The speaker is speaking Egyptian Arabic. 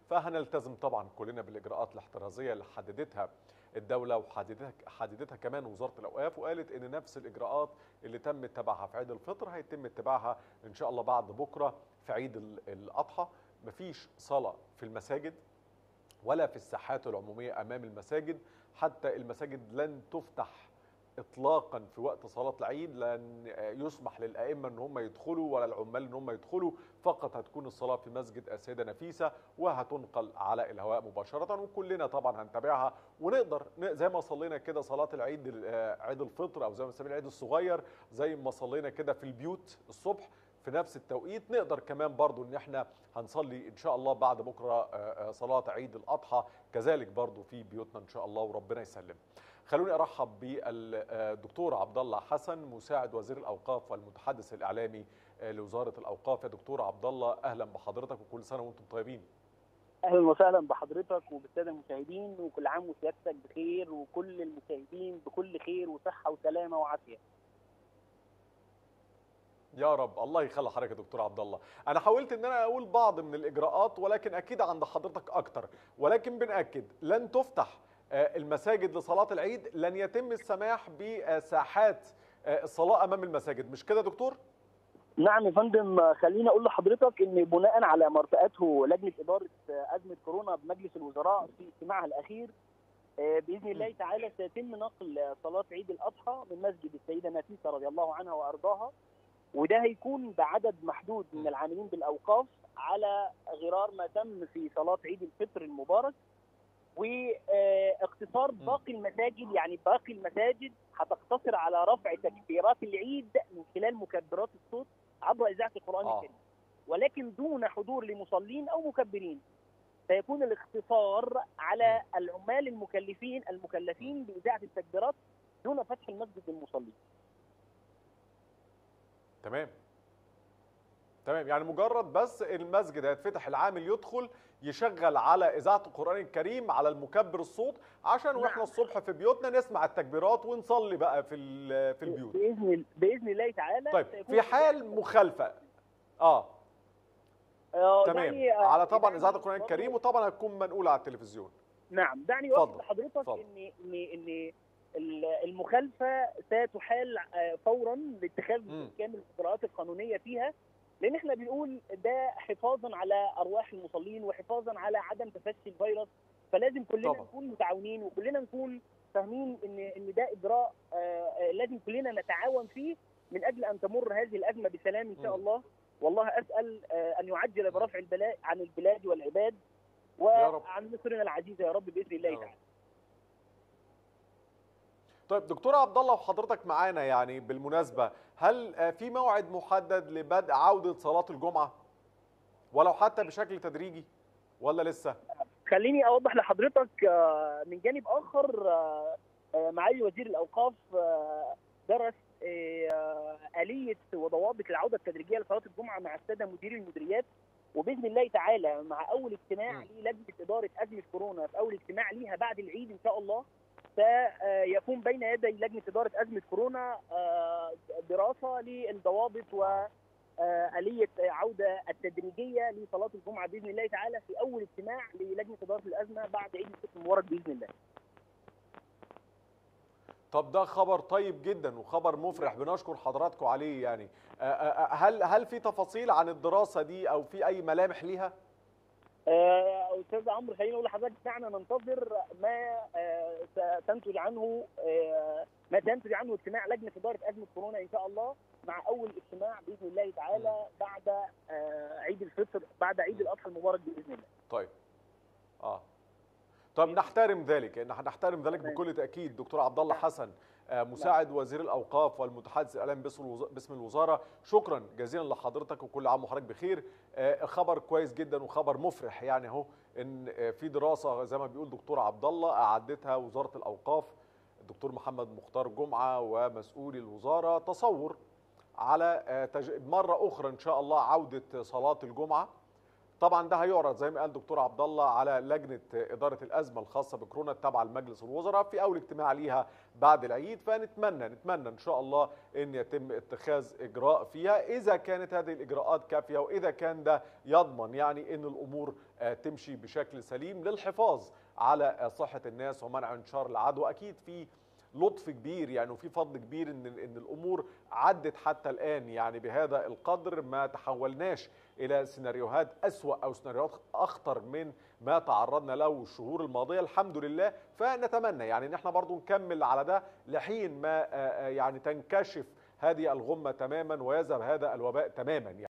فهنلتزم طبعا كلنا بالاجراءات الاحترازيه اللي حددتها الدوله وحددتها حددتها كمان وزاره الاوقاف وقالت ان نفس الاجراءات اللي تم اتباعها في عيد الفطر هيتم اتباعها ان شاء الله بعد بكره في عيد الاضحى مفيش صلاه في المساجد ولا في الساحات العموميه امام المساجد حتى المساجد لن تفتح اطلاقا في وقت صلاه العيد لن يسمح للائمه ان هم يدخلوا ولا العمال ان هم يدخلوا فقط هتكون الصلاه في مسجد السيده نفيسه وهتنقل على الهواء مباشره وكلنا طبعا هنتابعها ونقدر زي ما صلينا كده صلاه العيد عيد الفطر او زي ما بنسميه العيد الصغير زي ما صلينا كده في البيوت الصبح في نفس التوقيت نقدر كمان برضو ان احنا هنصلي ان شاء الله بعد بكره صلاه عيد الاضحى كذلك برضو في بيوتنا ان شاء الله وربنا يسلم خلوني ارحب بالدكتور عبد الله حسن مساعد وزير الاوقاف والمتحدث الاعلامي لوزاره الاوقاف يا دكتور عبد الله اهلا بحضرتك وكل سنه وانتم طيبين اهلا وسهلا بحضرتك وبالساده المشاهدين وكل عام وسيادتك بخير وكل المشاهدين بكل خير وصحه وسلامه وعافيه يا رب الله يخلي حضرتك يا دكتور عبد الله انا حاولت ان انا اقول بعض من الاجراءات ولكن اكيد عند حضرتك اكتر ولكن بناكد لن تفتح المساجد لصلاه العيد لن يتم السماح بساحات الصلاه امام المساجد مش كده يا دكتور نعم يا فندم خليني اقول لحضرتك ان بناء على ما ارتأته لجنه اداره ازمه كورونا بمجلس الوزراء في اجتماعها الاخير باذن الله تعالى سيتم نقل صلاه عيد الاضحى من مسجد السيده نفيسه رضي الله عنها وارضاها وده هيكون بعدد محدود من العاملين بالاوقاف على غرار ما تم في صلاه عيد الفطر المبارك واقتصار باقي المساجد يعني باقي المساجد هتقتصر على رفع تكبيرات العيد من خلال مكبرات الصوت عبر اذاعه القران آه. الكريم ولكن دون حضور لمصلين او مكبرين سيكون الاقتصار على العمال المكلفين المكلفين باذاعه التكبيرات دون فتح المسجد للمصلين تمام تمام يعني مجرد بس المسجد هيتفتح العامل يدخل يشغل على اذاعه القران الكريم على المكبر الصوت عشان واحنا نعم. الصبح في بيوتنا نسمع التكبيرات ونصلي بقى في ال- في البيوت باذن باذن الله تعالى طيب سيكون في حال مخالفه اه آه، تمام دعني، آه، على طبعا دعني اذاعه القران برضو- الكريم وطبعا هتكون منقوله على التلفزيون نعم دعني اتفضل، اوضح لحضرتك اتفضل. ان ان ان ال- المخالفه ستحال آه، فورا لاتخاذ مم. كامل الاجراءات القانونيه فيها لان احنا بنقول ده حفاظا على ارواح المصلين وحفاظا على عدم تفشي الفيروس فلازم كلنا طبعا. نكون متعاونين وكلنا نكون فاهمين ان ان ده اجراء آه، آه، لازم كلنا نتعاون فيه من اجل ان تمر هذه الازمه بسلام ان شاء مم. الله والله اسال آه، ان يعجل برفع البلاء عن البلاد والعباد يا رب. وعن مصرنا العزيزه يا رب باذن الله يا رب. تعالى طيب دكتور عبد الله وحضرتك معانا يعني بالمناسبه هل آه، في موعد محدد لبدء عوده صلاه الجمعه ولو حتى بشكل تدريجي ولا لسه خليني اوضح لحضرتك آه، من جانب اخر آه، آه، معالي وزير الاوقاف آه، درس آه، اليه وضوابط العوده التدريجيه لصلاه الجمعه مع الساده مديري المديريات وباذن الله تعالى مع اول اجتماع مم. للجنه اداره ازمه كورونا في اول اجتماع ليها بعد العيد ان شاء الله سيكون بين يدي لجنه اداره ازمه كورونا آه، دراسه للضوابط و آه، آلية عودة التدريجية لصلاة الجمعة بإذن الله تعالى في أول اجتماع للجنة إدارة الأزمة بعد عيد الفطر المبارك بإذن الله. طب ده خبر طيب جدا وخبر مفرح بنشكر حضراتكم عليه يعني آه، آه، هل هل في تفاصيل عن الدراسه دي او في اي ملامح ليها آه، أستاذ عمرو خليني أقول لحضرتك دعنا ننتظر ما آه، ستنتج عنه آه، ما سينتج عنه اجتماع لجنة إدارة أزمة كورونا إن شاء الله مع أول اجتماع بإذن الله تعالى بعد آه، عيد الفطر بعد عيد الأضحى المبارك بإذن الله. طيب اه طب نحترم ذلك ان نحترم ذلك تمام. بكل تاكيد دكتور عبد الله حسن آه، مساعد وزير الاوقاف والمتحدث الاعلامي باسم الوز- باسم الوزاره شكرا جزيلا لحضرتك وكل عام وحضرتك بخير آه، خبر كويس جدا وخبر مفرح يعني اهو ان آه، في دراسه زي ما بيقول دكتور عبد الله اعدتها وزاره الاوقاف الدكتور محمد مختار جمعه ومسؤولي الوزاره تصور على آه، تج- مره اخرى ان شاء الله عوده صلاه الجمعه طبعا ده هيعرض زي ما قال دكتور عبد الله على لجنه اداره الازمه الخاصه بكورونا التابعه لمجلس الوزراء في اول اجتماع ليها بعد العيد فنتمنى نتمنى ان شاء الله ان يتم اتخاذ اجراء فيها اذا كانت هذه الاجراءات كافيه واذا كان ده يضمن يعني ان الامور تمشي بشكل سليم للحفاظ على صحه الناس ومنع انتشار العدوى اكيد في لطف كبير يعني وفي فضل كبير ان ان الامور عدت حتى الان يعني بهذا القدر ما تحولناش الى سيناريوهات اسوا او سيناريوهات اخطر من ما تعرضنا له الشهور الماضيه الحمد لله فنتمنى يعني ان احنا برضو نكمل على ده لحين ما يعني تنكشف هذه الغمه تماما ويذهب هذا الوباء تماما يعني